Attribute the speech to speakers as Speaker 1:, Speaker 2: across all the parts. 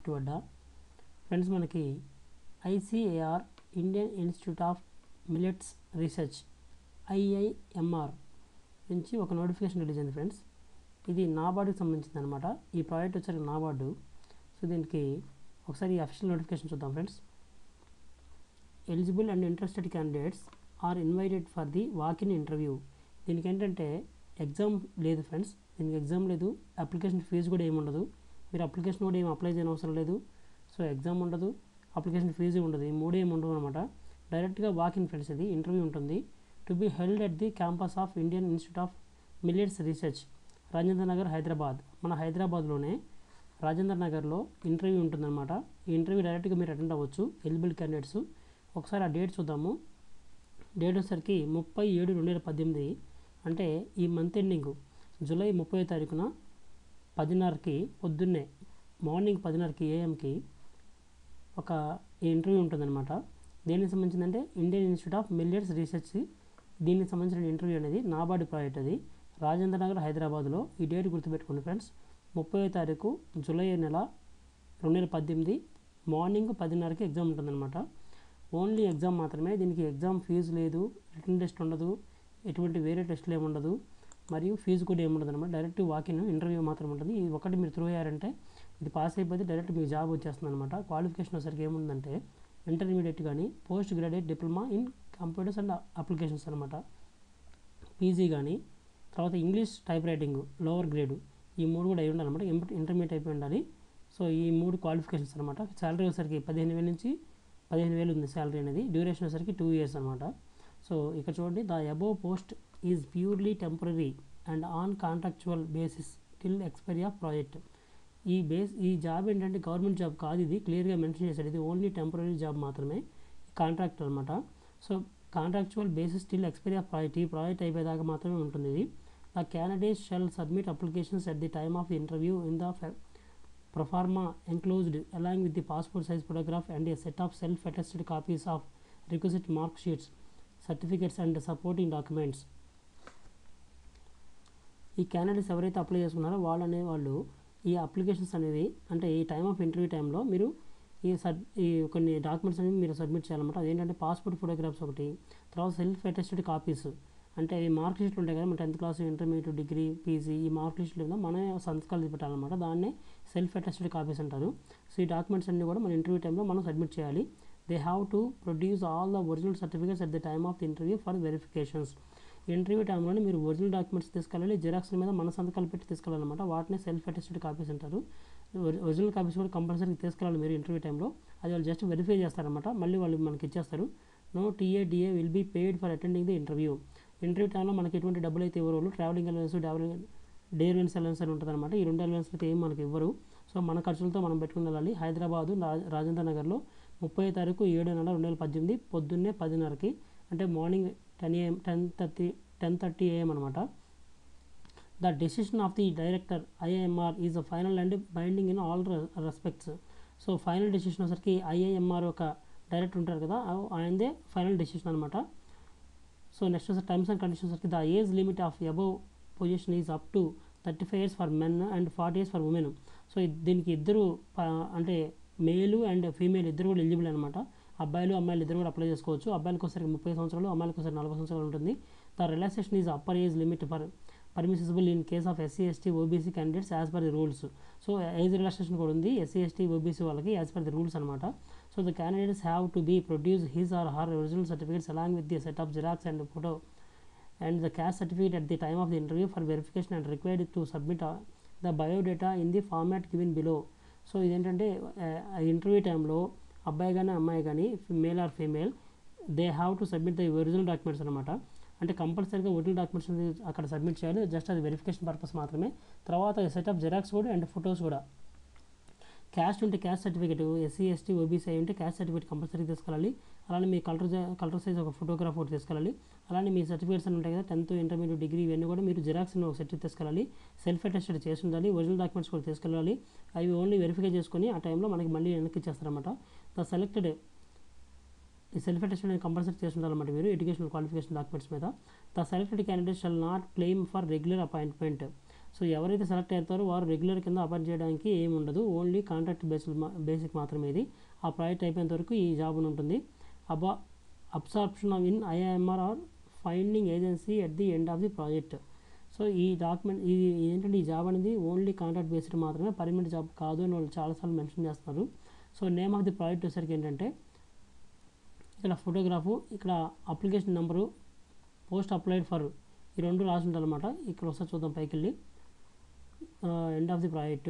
Speaker 1: వద్ద ఫ్రెండ్స్ మనకి ICAR Indian Institute of Millets Research IIMR నుంచి ఒక నోటిఫికేషన్ రిలీజ్ అయింది ఫ్రెండ్స్ ఇది నాబార్డుకి సంబంధించింది అనమాట ఈ ప్రాజెక్ట్ వచ్చేసరికి నాబార్డు సో దీనికి ఒకసారి ఈ అఫీషియల్ నోటిఫికేషన్ చూద్దాం friends eligible and interested candidates are invited for the walk in interview దీనికి ఏంటంటే ఎగ్జామ్ లేదు ఫ్రెండ్స్ దీనికి ఎగ్జామ్ లేదు అప్లికేషన్ ఫీజు కూడా ఏమి ఉండదు మీరు అప్లికేషన్ కూడా ఏమి అప్లై చేయని అవసరం లేదు సో ఎగ్జామ్ ఉండదు అప్లికేషన్ ఫీజు ఉండదు ఈ మూడు ఏమి ఉండవు అనమాట డైరెక్ట్గా వాక్ ఇన్ ఫ్రెండ్స్ ఇది ఇంటర్వ్యూ ఉంటుంది to be held at the campus of Indian Institute of Millets Research Rajendra Nagar Hyderabad మన హైదరాబాద్లోనే రాజేంద్ర నగర్లో ఇంటర్వ్యూ ఉంటుందన్నమాట ఈ ఇంటర్వ్యూ డైరెక్ట్గా మీరు అటెండ్ అవ్వచ్చు ఎలిజిబుల్ క్యాండిడేట్స్ ఒకసారి ఆ డేట్ చూద్దాము డేట్ వచ్చేసరికి ముప్పై ఏడు రెండు వేల పద్దెనిమిది అంటే ఈ మంత్ ఎండింగ్ జూలై ముప్పై తారీఖున పదిన్నరకి పొద్దున్నే మార్నింగ్ పదిన్నరకి ఏఎంకి ఒక ఇంటర్వ్యూ ఉంటుందన్నమాట దేనికి సంబంధించిందంటే Indian Institute of Millets Research దీనికి సంబంధించిన ఇంటర్వ్యూ అనేది నాబార్డు ప్రాజెక్ట్ అది రాజేంద్ర నగర్ హైదరాబాద్లో ఈ డేట్ గుర్తుపెట్టుకోండి ఫ్రెండ్స్ ముప్పై తారీఖు జూలై నెల రెండు వేల పద్దెనిమిది మార్నింగ్ పదిన్నరకి ఎగ్జామ్ ఉంటుందన్నమాట ఓన్లీ ఎగ్జామ్ మాత్రమే దీనికి ఎగ్జామ్ ఫీజు లేదు రిటర్న్ టెస్ట్ ఉండదు ఎటువంటి వేరే టెస్ట్లు ఏమి ఉండదు మరియు ఫీజు కూడా ఏమి ఉండదు అనమాట డైరెక్ట్ వాకిన్ ఇంటర్వ్యూ మాత్రం ఉంటుంది ఈ ఒకటి మీరు త్రూ అయ్యారంటే ఇది పాస్ అయిపోతే డైరెక్ట్ మీకు జాబ్ వచ్చేస్తుంది అనమాట క్వాలిఫికేషన్ వచ్చేసరికి ఏముందంటే ఇంటర్మీడియట్ కానీ post graduate diploma in computers and applications అనమాట పీజీ కానీ తర్వాత English type writing lower grade ఈ మూడు కూడా అయి ఉండాలన్నమాట ఇంటర్మీడియట్ అయిపోయి ఉండాలి సో ఈ మూడు క్వాలిఫికేషన్స్ అనమాట శాలరీ వచ్చేసరికి పదిహేను వేల నుంచి పదిహేను వేలు ఉంది శాలరీ అనేది డ్యూరేషన్ వచ్చేసరికి టూ ఇయర్స్ అనమాట సో ఇక్కడ చూడండి the above post is purely temporary and on contractual basis till expiry of project ఈ బేస్ ఈ జాబ్ ఏంటంటే గవర్నమెంట్ జాబ్ కాదు ఇది క్లియర్గా మెన్షన్ చేశాడు ఇది ఓన్లీ టెంపరీ జాబ్ మాత్రమే కాంట్రాక్ట్ అనమాట so contractual basis till expiry of project ఈ ప్రాజెక్ట్ అయిపోయేదాకా మాత్రమే ఉంటుంది ఇది the candidate shall submit applications at the time of the interview in the proforma enclosed along with the passport size photograph and a set of self attested copies of requisite mark sheets certificates and supporting documents ఈ candidates ఎవరైతే apply చేసుకున్నారో వాళ్ళు అనే వాళ్ళు ఈ applications అనేవి అంటే ఈ టైమ్ ఆఫ్ ఇంటర్వ్యూ టైంలో మీరు ఈ సబ్ ఈ కొన్ని డాక్యుమెంట్స్ అనేవి మీరు సబ్మిట్ చేయాలన్నమాట అదేంటంటే పాస్పోర్ట్ ఫోటోగ్రాఫ్స్ ఒకటి తర్వాత సెల్ఫ్ అటెస్టెడ్ కాపీస్ అంటే ఈ మార్క్ లిస్టులు ఉంటాయి కదా మన tenth class intermediate degree PG ఈ మార్క్ లిస్టులు ఏదో మన సంతకాలు పెట్టాలన్నమాట దాన్నే సెల్ఫ్ అటెస్టెడ్ కాపీస్ అంటారు సో ఈ డాక్యుమెంట్స్ అన్ని కూడా మన ఇంటర్వ్యూ టైంలో మనం సబ్మిట్ చేయాలి they have to produce all the original certificates at the time of the interview for verifications interview టైంలోనే మీరు ఒరిజినల్ డాక్యుమెంట్స్ తీసుకెళ్ళాలి జిరాక్స్ల మీద మన సంతకాలు పెట్టి తీసుకెళ్ళాలన్నమాట వాటిని సెల్ఫ్ అటెస్టెడ్ కాపీస్ అంటారు ఒరిజినల్ కాపీస్ కూడా కంపల్సరీ తీసుకెళ్ళాలి మీరు ఇంటర్వ్యూ టైంలో అది వాళ్ళు జస్ట్ వెరిఫై చేస్తారన్నమాట మళ్ళీ వాళ్ళు మనకి ఇచ్చేస్తారు no TA DA will be paid for attending the interview interview టైంలో మనకి ఎటువంటి డబ్బులు అయితే ఇవ్వరు వాళ్ళు travelling allowance travelling day allowance allowance అని ఉంటుంది అనమాట ఈ రెండు అలవెన్స్ అయితే ఏం మనకి ఇవ్వరు సో మన ఖర్చులతో మనం పెట్టుకుని వెళ్ళాలి హైదరాబాదు రా- రాజేంద్ర నగర్లో ముప్పై తారీఖు ఏడు నెల రెండు వేల పద్దెనిమిది పొద్దున్నే పదిన్నరకి అంటే morning ten AM ten thirty ten thirty AM అనమాట the decision of the director IIMR is a final and binding in all respects so final decision వచ్చరికి ఐఐఎంఆర్ ఒక డైరెక్టర్ ఉంటారు కదా ఆ- ఆయనదే ఫైనల్ డెసిషన్ అనమాట సో నెక్స్ట్ వచ్చి terms and conditions వచ్చి the age limit of above position is up to thirty five years for men and forty years for women so ఇద్- దీనికి ఇద్దరు ప- అంటే మేలు అండ్ ఫీమేల్ ఇద్దరు కూడా ఎలిజిబుల్ అనమాట అబ్బాయిలు అమ్మాయిలు ఇద్దరు కూడా అప్లై చేసుకోవచ్చు అబ్బాయిలకు ఒకసారి ముప్పై సంవత్సరాలు అమ్మాయిలకు ఒకసారి నలభై సంవత్సరాలు ఉంటుంది the relaxation is upper age limit for permissible in case of SC ST OBC candidates as per the rules so age relaxation కూడా ఉంది ఎస్సీ ఎస్టీ ఓబీసీ వాళ్ళకి యాజ్ పర్ ది రూల్స్ అనమాట so the candidates have to be produce his or her original certificates along with the set of xerox and photo and the caste certificate at the time of the interview for verification and required to submit uh, the biodata in the format given below so ఇదేంటంటే ఇంటర్వ్యూ టైంలో అబ్బాయి కానీ అమ్మాయి కానీ male or female they have to submit the original documents అనమాట అంటే కంపల్సరీగా ఒరిజినల్ డాక్యుమెంట్స్ అక్కడ సబ్మిట్ చేయాలి జస్ట్ అది వెరిఫికేషన్ పర్పస్ మాత్రమే తర్వాత సెట్ ఆఫ్ జెరాక్స్ కూడా అండ్ ఫొటోస్ కూడా క్యాస్ట్ ఉంటే caste certificate SC ST OBC అయి ఉంటే క్యాస్ట్ సర్టిఫికేట్ కంపల్సరీ తీసుకెళ్ళాలి అలానే మీ కలర్ కలర్ సైజ్ ఒక ఫోటోగ్రాఫ్ ఒకటి తీసుకెళ్ళాలి అలానే మీ సర్టిఫికేట్స్ అని ఉంటాయి కదా టెన్త్ ఇంటర్మీడియట్ డిగ్రీ ఇవన్నీ కూడా మీరు జిరాక్స్ ఒక సెట్ తీసుకెళ్ళాలి సెల్ఫ్ అటెస్టెడ్ చేసి ఉండాలి ఒరిజినల్ డాక్యుమెంట్స్ కూడా తీసుకెళ్ళాలి అవి ఓన్లీ వెరిఫై చేసుకొని ఆ టైంలో మనకి మళ్ళీ వెనక్కి ఇచ్చేస్తారన్నమాట ద సెలెక్టెడ్ ఈ సెల్ఫ్ అటెస్టెడ్ కంపల్సరీ చేసి ఉండాలన్నమాట మీరు ఎడ్యుకేషనల్ క్వాలిఫికేషన్ డాక్యుమెంట్స్ మీద the selected candidate shall not claim for regular appointment so ఎవరైతే సెలెక్ట్ అవుతారో వారు రెగ్యులర్ కింద అపాయింట్ చేయడానికి ఏమి ఉండదు ఓన్లీ కాంట్రాక్ట్ బేసిక్ బేసిక్ మాత్రమే ఇది ఆ ప్రాజెక్ట్ అయిపోయేంత వరకు ఈ జాబ్ ఉంటుంది అబా absorption of in IIMR or funding agency at the end of the project so ఈ డాక్యుమెంట్ ఇది ఏంటంటే ఈ జాబ్ అనేది ఓన్లీ కాంట్రాక్ట్ బేస్డ్ మాత్రమే పర్మనెంట్ జాబ్ కాదు అని వాళ్ళు చాలాసార్లు మెన్షన్ చేస్తున్నారు so name of the project వచ్చేసరికి ఏంటంటే ఇక్కడ ఫోటోగ్రాఫు ఇక్కడ application number post applied for ఈ రెండు రాసి ఉంటారన్నమాట ఇక్కడ ఒకసారి చూద్దాం పైకి వెళ్ళి end of the project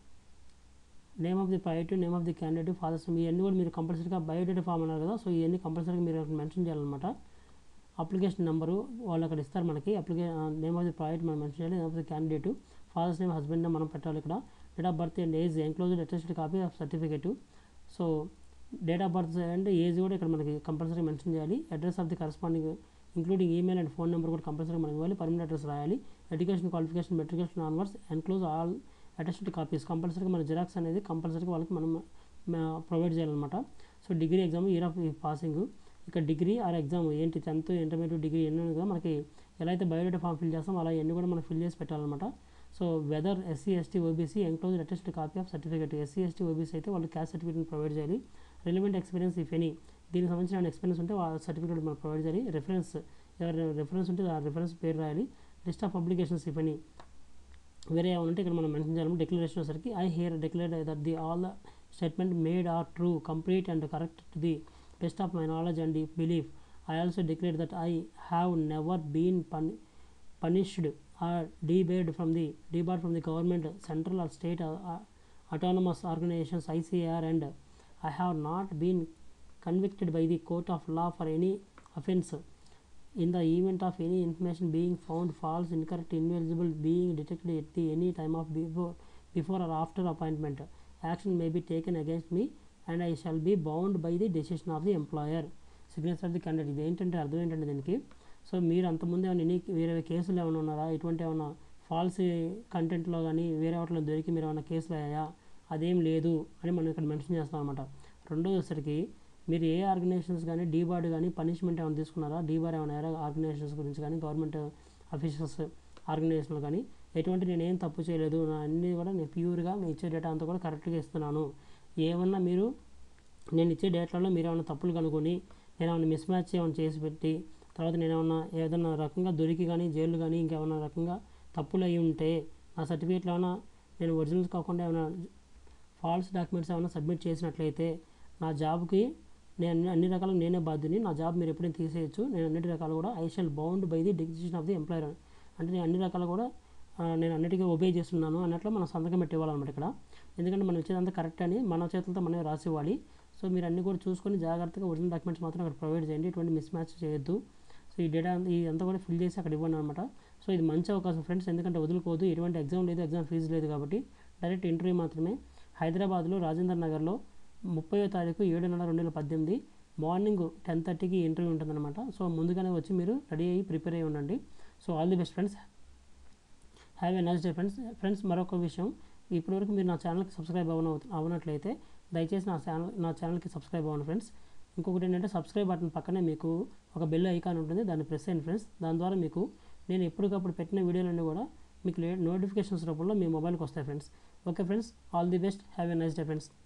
Speaker 1: name of the project name of the candidate father's ఇవన్నీ కూడా మీరు కంపల్సరీగా బయోడేటా ఫామ్ అన్నారు కదా సో ఇవన్నీ కంపల్సరీగా మీరు అక్కడ మెన్షన్ చేయాలన్నమాట అప్లికేషన్ నెంబరు వాళ్ళు అక్కడ ఇస్తారు మనకి అప్లికే నేమ్ ఆఫ్ ది ప్రాజెక్ట్ మనం మెన్షన్ చేయాలి name of the candidate father's name husband name మనం పెట్టాలి ఇక్కడ date of birth and age enclosed attested copy of certificate so date of birth and age కూడా ఇక్కడ మనకి కంపల్సరీ మెన్షన్ చేయాలి address of the corresponding including email and phone number కూడా compulsory మనం ఇవ్వాలి పర్మనెంట్ అడ్రస్ రాయాలి education qualification matriculation onwards enclose all attested copies కంపల్సరీగా మన జిరాక్స్ అనేది కంపల్సరీగా వాళ్ళకి మనం ప్రొవైడ్ చేయాలన్నమాట so degree exam year of passing ఇక్కడ డిగ్రీ ఆర్ ఎగ్జామ్ ఏంటి టెన్త్ ఇంటర్మీడియట్ డిగ్రీ ఎన్ని ఉన్నాయి కదా మనకి ఎలా అయితే బయోడేటా ఫామ్ ఫిల్ చేస్తాం అలా ఎన్ని కూడా మనం ఫిల్ చేసి పెట్టాలన్నమాట so whether SC ST OBC enclose attested copy of certificate SC ST OBC అయితే వాళ్ళు క్యాస్ట్ సర్టిఫికేట్ ప్రొవైడ్ చేయాలి రిలవెంట్ ఎక్స్పీరియన్స్ ఇఫ్ ఎనీ దీనికి సంబంధించిన ఎక్స్పీరియన్స్ ఉంటే ఆ సర్టిఫికేట్ మనం ప్రొవైడ్ చేయాలి రెఫరెన్స్ ఎవరి రెఫరెన్స్ ఉంటే ఆ రెఫరెన్స్ పేరు రాయాలి list of publications if any వేరే ఏమైనా ఉంటే ఇక్కడ మనం మెన్షన్ చేయాలి డిక్లరేషన్ వచ్చేసరికి I here declare that the all the statement made are true complete and correct to the best of my knowledge and belief I also declare that I have never been పన్ punished or debarred from the debarred from the government central or state uh, uh, autonomous organizations ICAR and I have not been convicted by the court of law for any offense in the event of any information being found false incorrect ineligible being detected at the any time of before before or after appointment action may be taken against me and I shall be bound by the decision of the employer signature of the candidate ఇది ఏంటంటే అర్థం ఏంటంటే దీనికి so మీరు అంతకుముందు ఏమైనా ఎన్ని వేరే కేసులు ఏమైనా ఉన్నారా ఎటువంటి ఏమైనా ఫాల్స్ కంటెంట్లో కానీ వేరే వాటిలో దొరికి మీరు ఏమైనా కేసులు అయ్యాయా అదేం లేదు అని మనం ఇక్కడ మెన్షన్ చేస్తాం అనమాట రెండోది వచ్చేసరికి మీరు ఏ ఆర్గనైజేషన్స్ కానీ డీబార్డ్ కానీ పనిష్మెంట్ ఏమైనా తీసుకున్నారా డీబార్ ఏమైనా అయ్యారా ఆర్గనైజేషన్స్ గురించి కానీ గవర్నమెంట్ అఫీషియల్స్ ఆర్గనైజేషన్లు కానీ ఎటువంటి నేను ఏం తప్పు చేయలేదు నా అన్నీ కూడా నేను ప్యూర్గా నేను ఇచ్చే డేటా అంతా కూడా కరెక్ట్గా ఇస్తున్నాను ఏమన్నా మీరు నేను ఇచ్చే డేటాలో మీరు ఏమైనా తప్పులు కనుక్కొని నేను ఏమైనా మిస్ మ్యాచ్ ఏమైనా చేసి పెట్టి తర్వాత నేను ఏమన్నా ఏదైనా రకంగా దొరికి కానీ జైలు కానీ ఇంకేమైనా రకంగా తప్పులు అయి ఉంటే నా సర్టిఫికేట్లో ఏమైనా నేను ఒరిజినల్స్ కాకుండా ఏమైనా ఫాల్స్ డాక్యుమెంట్స్ ఏమైనా సబ్మిట్ చేసినట్లయితే నా జాబ్కి నేను అన్ని అన్ని రకాలుగా నేనే బాధ్యుని నా జాబ్ మీరు ఎప్పుడైనా తీసేయచ్చు నేను అన్నిటి రకాలు కూడా I shall bound by the decision of the employer అంటే నేను అన్ని రకాలు కూడా ఆ, నేను అన్నిటికీ ఒబే చేస్తున్నాను అన్నట్లు మనం సంతకం పెట్టి ఇవ్వాలన్నమాట ఇక్కడ ఎందుకంటే మనం ఇచ్చేదంతా కరెక్ట్ అని మన చేతులతో మనమే రాసి ఇవ్వాలి సో మీరు అన్ని కూడా చూసుకొని జాగ్రత్తగా ఒరిజినల్ డాక్యుమెంట్స్ మాత్రం అక్కడ ప్రొవైడ్ చేయండి ఎటువంటి మిస్ మ్యాచ్ చేయొద్దు సో ఈ డేటా ఇదంతా కూడా ఫిల్ చేసి అక్కడ ఇవ్వండి అనమాట సో ఇది మంచి అవకాశం ఫ్రెండ్స్ ఎందుకంటే వదులుకోవద్దు ఎటువంటి ఎగ్జామ్ లేదు ఎగ్జామ్ ఫీజు లేదు కాబట్టి డైరెక్ట్ ఇంటర్వ్యూ మాత్రమే హైదరాబాద్లో రాజేంద్ర నగర్లో ముప్పయో తారీఖు ఏడు నెల రెండు వేల పద్దెనిమిది మార్నింగ్ టెన్ థర్టీకి ఇంటర్వ్యూ ఉంటుందన్నమాట సో ముందుగానే వచ్చి మీరు రెడీ అయ్యి ప్రిపేర్ అయ్యి ఉండండి so all the best friends have a nice day friends friends మరొక విషయం ఇప్పటివరకు మీరు నా ఛానల్కి సబ్స్క్రైబ్ అవ్వన అవునట్లయితే దయచేసి నా ఛానల్ నా ఛానల్కి సబ్స్క్రైబ్ అవ్వండి ఫ్రెండ్స్ ఇంకొకటి ఏంటంటే సబ్స్క్రైబ్ బటన్ పక్కనే మీకు ఒక బెల్ ఐకాన్ ఉంటుంది దాన్ని ప్రెస్ చేయండి ఫ్రెండ్స్ దాని ద్వారా మీకు నేను ఎప్పటికప్పుడు పెట్టిన వీడియోలన్నీ కూడా మీకు నోటిఫికేషన్స్ రూపంలో మీ మొబైల్కి వస్తాయి friends okay friends all the best have a nice day friends